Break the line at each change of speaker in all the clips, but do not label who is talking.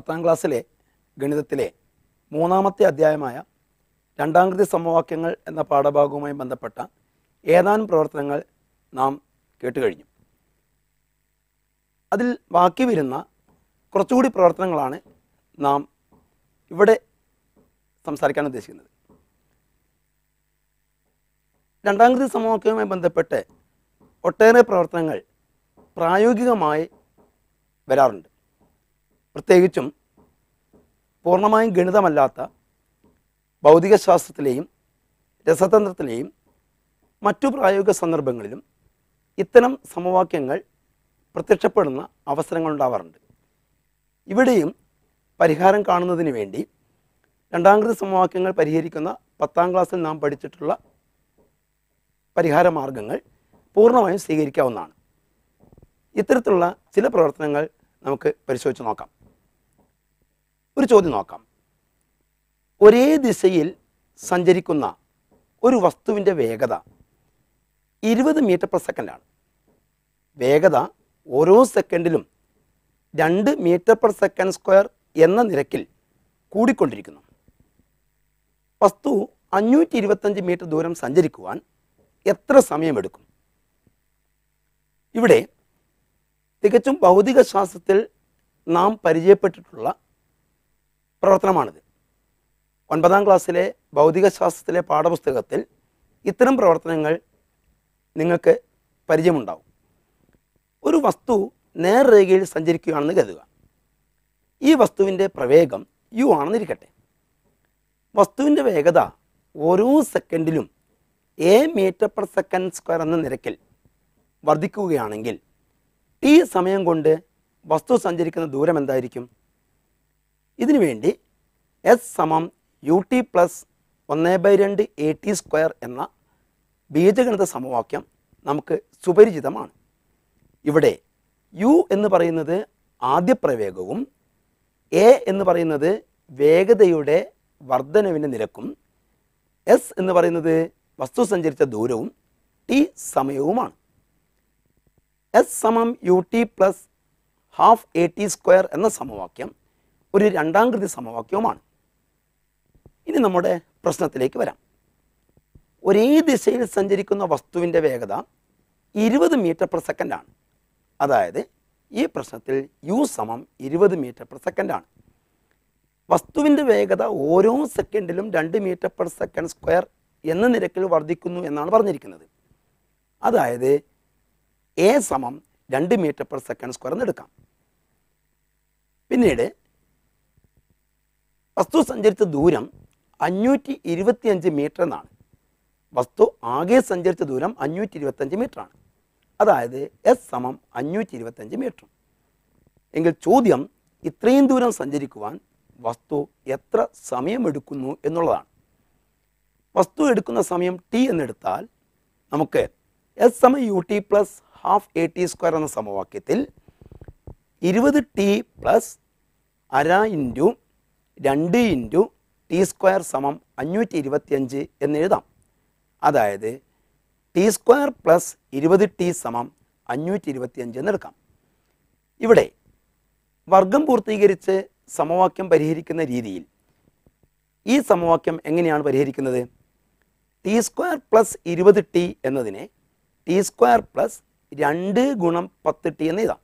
പത്താം ക്ലാസ്സിലെ ഗണിതത്തിലെ മൂന്നാമത്തെ അധ്യായമായ രണ്ടാംകൃതി സമവാക്യങ്ങൾ എന്ന പാഠഭാഗവുമായി ബന്ധപ്പെട്ട ഏതാനും പ്രവർത്തനങ്ങൾ നാം കേട്ടുകഴിഞ്ഞു അതിൽ ബാക്കി വരുന്ന കുറച്ചുകൂടി പ്രവർത്തനങ്ങളാണ് നാം ഇവിടെ സംസാരിക്കാൻ ഉദ്ദേശിക്കുന്നത് രണ്ടാംകൃതി സമവാക്യവുമായി ബന്ധപ്പെട്ട് ഒട്ടേറെ പ്രവർത്തനങ്ങൾ പ്രായോഗികമായി വരാറുണ്ട് പ്രത്യേകിച്ചും പൂർണ്ണമായും ഗണിതമല്ലാത്ത ഭൗതികശാസ്ത്രത്തിലെയും രസതന്ത്രത്തിലെയും മറ്റു പ്രായോഗിക സന്ദർഭങ്ങളിലും ഇത്തരം സമവാക്യങ്ങൾ പ്രത്യക്ഷപ്പെടുന്ന അവസരങ്ങൾ ഉണ്ടാവാറുണ്ട് ഇവിടെയും പരിഹാരം കാണുന്നതിന് വേണ്ടി രണ്ടാംകൃതി സമവാക്യങ്ങൾ പരിഹരിക്കുന്ന പത്താം ക്ലാസ്സിൽ നാം പഠിച്ചിട്ടുള്ള പരിഹാര മാർഗങ്ങൾ പൂർണ്ണമായും സ്വീകരിക്കാവുന്നതാണ് ഇത്തരത്തിലുള്ള ചില പ്രവർത്തനങ്ങൾ നമുക്ക് പരിശോധിച്ച് നോക്കാം ഒരു ചോദ്യം നോക്കാം ഒരേ ദിശയിൽ സഞ്ചരിക്കുന്ന ഒരു വസ്തുവിൻ്റെ വേഗത ഇരുപത് മീറ്റർ പെർ സെക്കൻഡാണ് വേഗത ഓരോ സെക്കൻഡിലും രണ്ട് മീറ്റർ പെർ സെക്കൻഡ് സ്ക്വയർ എന്ന നിരക്കിൽ കൂടിക്കൊണ്ടിരിക്കുന്നു വസ്തു അഞ്ഞൂറ്റി ഇരുപത്തഞ്ച് മീറ്റർ ദൂരം സഞ്ചരിക്കുവാൻ എത്ര സമയമെടുക്കും ഇവിടെ തികച്ചും ഭൗതിക ശാസ്ത്രത്തിൽ നാം പരിചയപ്പെട്ടിട്ടുള്ള പ്രവർത്തനമാണിത് ഒൻപതാം ക്ലാസ്സിലെ ഭൗതിക ശാസ്ത്രത്തിലെ പാഠപുസ്തകത്തിൽ ഇത്തരം പ്രവർത്തനങ്ങൾ നിങ്ങൾക്ക് പരിചയമുണ്ടാവും ഒരു വസ്തു നേർരേഖയിൽ സഞ്ചരിക്കുകയാണെന്ന് കരുതുക ഈ വസ്തുവിൻ്റെ പ്രവേഗം യു ആണെന്നിരിക്കട്ടെ വസ്തുവിൻ്റെ വേഗത ഓരോ സെക്കൻഡിലും a metre per second square എന്ന നിരക്കിൽ വർദ്ധിക്കുകയാണെങ്കിൽ ടി സമയം കൊണ്ട് വസ്തു സഞ്ചരിക്കുന്ന ദൂരം എന്തായിരിക്കും ഇതിനു വേണ്ടി എസ് സമം യു ടി പ്ലസ് ഒന്ന് ബൈ രണ്ട് എ ടി സ്ക്വയർ എന്ന ബീജഗണിത സമവാക്യം നമുക്ക് സുപരിചിതമാണ് ഇവിടെ യു എന്ന് പറയുന്നത് ആദ്യ പ്രവേഗവും എ എന്ന് പറയുന്നത് വേഗതയുടെ വർധനവിൻ്റെ നിരക്കും എസ് എന്ന് പറയുന്നത് വസ്തു സഞ്ചരിച്ച ദൂരവും ടി സമയവുമാണ് എസ് സമം U T plus half A T square എന്ന സമവാക്യം ഒരു രണ്ടാംകൃതി സമവാക്യവുമാണ് ഇനി നമ്മുടെ പ്രശ്നത്തിലേക്ക് വരാം ഒരേ ദിശയിൽ സഞ്ചരിക്കുന്ന വസ്തുവിൻ്റെ വേഗത ഇരുപത് മീറ്റർ പെർ സെക്കൻഡാണ് അതായത് ഈ പ്രശ്നത്തിൽ യു സമം ഇരുപത് മീറ്റർ പെർ സെക്കൻഡാണ് വസ്തുവിൻ്റെ വേഗത ഓരോ സെക്കൻഡിലും രണ്ട് മീറ്റർ പെർ സെക്കൻഡ് സ്ക്വയർ എന്ന നിരക്കിൽ വർദ്ധിക്കുന്നു എന്നാണ് പറഞ്ഞിരിക്കുന്നത് അതായത് എ സമം രണ്ട് മീറ്റർ പെർ സെക്കൻഡ് സ്ക്വയർ എന്ന് എടുക്കാം പിന്നീട് വസ്തു സഞ്ചരിച്ച ദൂരം അഞ്ഞൂറ്റി ഇരുപത്തിയഞ്ച് മീറ്റർ എന്നാണ് വസ്തു ആകെ സഞ്ചരിച്ച ദൂരം അഞ്ഞൂറ്റി ഇരുപത്തഞ്ച് മീറ്ററാണ് അതായത് എസ് സമം അഞ്ഞൂറ്റി ഇരുപത്തഞ്ച് മീറ്റർ എങ്കിൽ ചോദ്യം ഇത്രയും ദൂരം സഞ്ചരിക്കുവാൻ വസ്തു എത്ര സമയമെടുക്കുന്നു എന്നുള്ളതാണ് വസ്തു എടുക്കുന്ന സമയം ടി എന്നെടുത്താൽ നമുക്ക് എസ് സമം U T plus half A T square എന്ന സമവാക്യത്തിൽ ഇരുപത് ടി പ്ലസ് അര ഇൻറ്റു രണ്ട് ഇൻറ്റു ടി സ്ക്വയർ സമം അഞ്ഞൂറ്റി ഇരുപത്തിയഞ്ച് എന്നെഴുതാം അതായത് ടി സ്ക്വയർ പ്ലസ് ഇരുപത് ടി സമം അഞ്ഞൂറ്റി ഇരുപത്തിയഞ്ച് എന്നെടുക്കാം ഇവിടെ വർഗം പൂർത്തീകരിച്ച് സമവാക്യം പരിഹരിക്കുന്ന രീതിയിൽ ഈ സമവാക്യം എങ്ങനെയാണ് പരിഹരിക്കുന്നത് ടി സ്ക്വയർ പ്ലസ് ഇരുപത് ടി എന്നതിനെ ടി സ്ക്വയർ പ്ലസ് രണ്ട് ഗുണം പത്ത് ടി എന്ന് എഴുതാം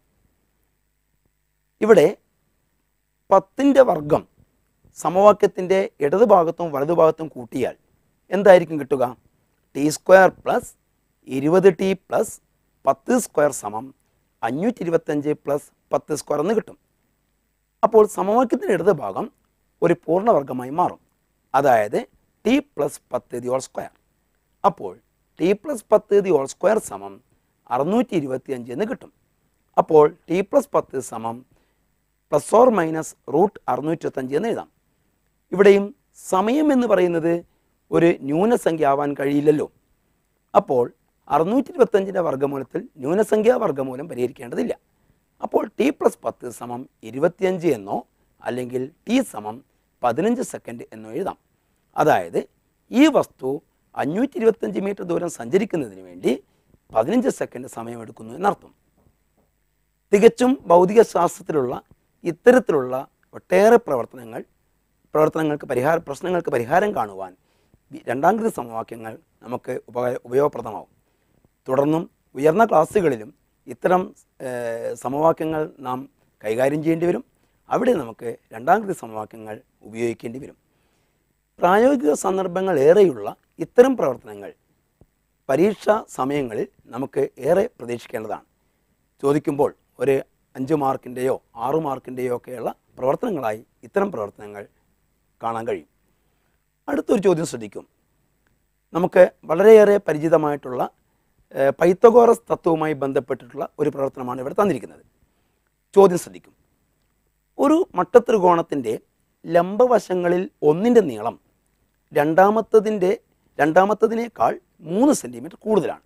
ഇവിടെ പത്തിൻ്റെ വർഗം സമവാക്യത്തിൻ്റെ ഇടതുഭാഗത്തും വലതുഭാഗത്തും കൂട്ടിയാൽ എന്തായിരിക്കും കിട്ടുക ടി സ്ക്വയർ പ്ലസ് ഇരുപത് ടി പ്ലസ് പത്ത് സ്ക്വയർ സമം അഞ്ഞൂറ്റി ഇരുപത്തഞ്ച് പ്ലസ് പത്ത് സ്ക്വയർ എന്ന് കിട്ടും അപ്പോൾ സമവാക്യത്തിൻ്റെ ഇടതുഭാഗം ഒരു പൂർണ്ണവർഗമായി മാറും അതായത് ടി പ്ലസ് പത്ത് ദി ഹോൾ സ്ക്വയർ അപ്പോൾ ടി പ്ലസ് പത്ത് ദി ഹോൾ സ്ക്വയർ സമം അറുന്നൂറ്റി ഇരുപത്തിയഞ്ച് എന്ന് കിട്ടും അപ്പോൾ ടി പ്ലസ് പത്ത് സമം പ്ലസ് ഓർ മൈനസ് റൂട്ട് അറുന്നൂറ്റത്തഞ്ച് എന്ന് എഴുതാം ഇവിടെയും സമയം എന്ന് പറയുന്നത് ഒരു ന്യൂനസംഖ്യ ആവാൻ കഴിയില്ലല്ലോ അപ്പോൾ അറുന്നൂറ്റി ഇരുപത്തഞ്ചിൻ്റെ വർഗ്ഗമൂലത്തിൽ ന്യൂനസംഖ്യാ വർഗ്ഗമൂലം പരിഹരിക്കേണ്ടതില്ല അപ്പോൾ ടി പ്ലസ് പത്ത് സമം ഇരുപത്തിയഞ്ച് എന്നോ അല്ലെങ്കിൽ ടി സമം പതിനഞ്ച് സെക്കൻഡ് എന്നോ എഴുതാം അതായത് ഈ വസ്തു അഞ്ഞൂറ്റി ഇരുപത്തഞ്ച് മീറ്റർ ദൂരം സഞ്ചരിക്കുന്നതിന് വേണ്ടി പതിനഞ്ച് സെക്കൻഡ് സമയമെടുക്കുന്നു എന്നർത്ഥം തികച്ചും ഭൗതിക ശാസ്ത്രത്തിലുള്ള ഇത്തരത്തിലുള്ള ഒട്ടേറെ പ്രവർത്തനങ്ങൾ പ്രവർത്തനങ്ങൾക്ക് പരിഹാര പ്രശ്നങ്ങൾക്ക് പരിഹാരം കാണുവാൻ വി- രണ്ടാം കൃതി സമവാക്യങ്ങൾ നമുക്ക് ഉപകാര ഉപയോഗപ്രദമാവും തുടർന്നും ഉയർന്ന ക്ലാസ്സുകളിലും ഇത്തരം ഏഹ്, സമവാക്യങ്ങൾ നാം കൈകാര്യം ചെയ്യേണ്ടി വരും അവിടെ നമുക്ക് രണ്ടാം കൃതി സമവാക്യങ്ങൾ ഉപയോഗിക്കേണ്ടി വരും പ്രായോഗിക സന്ദർഭങ്ങൾ ഏറെയുള്ള ഇത്തരം പ്രവർത്തനങ്ങൾ പരീക്ഷാ സമയങ്ങളിൽ നമുക്ക് ഏറെ പ്രതീക്ഷിക്കേണ്ടതാണ് ചോദിക്കുമ്പോൾ ഒരു അഞ്ച് മാർക്കിൻ്റെയോ ആറു മാർക്കിൻ്റെയോ ഒക്കെയുള്ള പ്രവർത്തനങ്ങളായി ഇത്തരം പ്രവർത്തനങ്ങൾ കാണാൻ കഴിയും അടുത്തൊരു ചോദ്യം ശ്രദ്ധിക്കും നമുക്ക് വളരെയേറെ പരിചിതമായിട്ടുള്ള ഏഹ്, പൈത്തഗോറസ് തത്വവുമായി ബന്ധപ്പെട്ടിട്ടുള്ള ഒരു പ്രവർത്തനമാണ് ഇവിടെ തന്നിരിക്കുന്നത് ചോദ്യം ശ്രദ്ധിക്കും ഒരു മട്ടത്രികോണത്തിൻ്റെ ലംബവശങ്ങളിൽ ഒന്നിൻ്റെ നീളം രണ്ടാമത്തതിൻ്റെ രണ്ടാമത്തതിനേക്കാൾ മൂന്ന് സെൻറ്റിമീറ്റർ കൂടുതലാണ്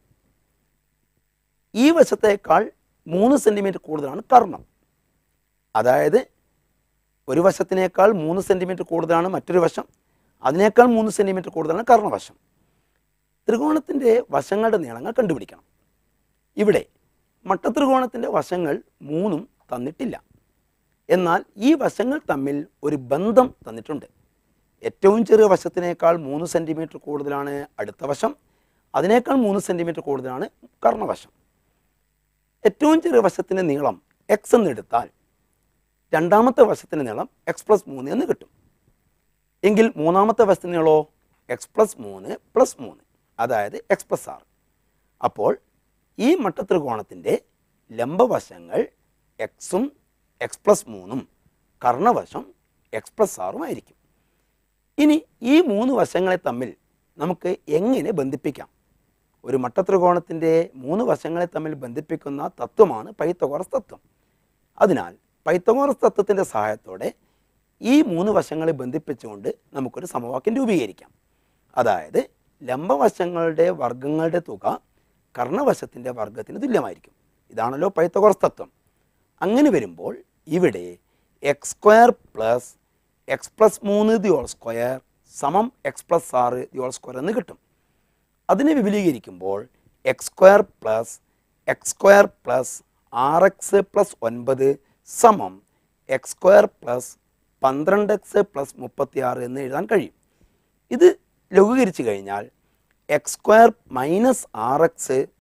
ഈ വശത്തേക്കാൾ മൂന്ന് സെൻറ്റിമീറ്റർ കൂടുതലാണ് കർണം അതായത് ഒരു വശത്തിനേക്കാൾ മൂന്ന് സെൻറ്റിമീറ്റർ കൂടുതലാണ് മറ്റൊരു വശം അതിനേക്കാൾ മൂന്ന് സെൻറ്റിമീറ്റർ കൂടുതലാണ് കർണവശം ത്രികോണത്തിൻ്റെ വശങ്ങളുടെ നീളങ്ങൾ കണ്ടുപിടിക്കണം ഇവിടെ മട്ടത്രികോണത്തിൻ്റെ വശങ്ങൾ മൂന്നും തന്നിട്ടില്ല എന്നാൽ ഈ വശങ്ങൾ തമ്മിൽ ഒരു ബന്ധം തന്നിട്ടുണ്ട് ഏറ്റവും ചെറിയ വശത്തിനേക്കാൾ മൂന്ന് സെൻറ്റിമീറ്റർ കൂടുതലാണ് അടുത്ത വശം അതിനേക്കാൾ മൂന്ന് സെൻറ്റിമീറ്റർ കൂടുതലാണ് കർണവശം ഏറ്റവും ചെറിയ വശത്തിൻ്റെ നീളം എക്സ് എന്ന് എടുത്താൽ രണ്ടാമത്തെ വശത്തിൻ്റെ നീളം എക്സ് പ്ലസ് മൂന്ന് എന്ന് കിട്ടും എങ്കിൽ മൂന്നാമത്തെ വശത്തിൻ്റെ നീളോ എക്സ് പ്ലസ് മൂന്ന് പ്ലസ് മൂന്ന് അതായത് എക്സ് പ്ലസ് ആറ് അപ്പോൾ ഈ മട്ടത്രികോണത്തിൻ്റെ ലംബവശങ്ങൾ എക്സും എക്സ് പ്ലസ് മൂന്നും കർണവശം എക്സ് പ്ലസ് ആറും ആയിരിക്കും ഇനി ഈ മൂന്ന് വശങ്ങളെ തമ്മിൽ നമുക്ക് എങ്ങനെ ബന്ധിപ്പിക്കാം ഒരു മട്ടത്രികോണത്തിൻ്റെ മൂന്ന് വശങ്ങളെ തമ്മിൽ ബന്ധിപ്പിക്കുന്ന തത്വമാണ് പൈത്തഗോറസ് തത്വം അതിനാൽ പൈത്തഗോറസ് തത്വത്തിൻ്റെ സഹായത്തോടെ ഈ മൂന്ന് വശങ്ങളെ ബന്ധിപ്പിച്ചുകൊണ്ട് നമുക്കൊരു സമവാക്യം രൂപീകരിക്കാം അതായത് ലംബവശങ്ങളുടെ വർഗങ്ങളുടെ തുക കർണവശത്തിൻ്റെ വർഗത്തിന് തുല്യമായിരിക്കും ഇതാണല്ലോ പൈത്തഗോറസ് തത്വം അങ്ങനെ വരുമ്പോൾ ഇവിടെ X square plus X plus മൂന്ന് ദി ഹോൾ സ്ക്വയർ സമം എക്സ് പ്ലസ് ആറ് ദി ഹോൾ സ്ക്വയർ എന്ന് കിട്ടും അതിനെ വിപുലീകരിക്കുമ്പോൾ X square plus X square plus R X plus ഒൻപത് സമം എക്സ് സ്ക്വയർ പ്ലസ് പന്ത്രണ്ട് എക്സ് പ്ലസ് മുപ്പത്തി ആറ് എന്ന് എഴുതാൻ കഴിയും ഇത് ലഘൂകരിച്ച് കഴിഞ്ഞാൽ X square minus R X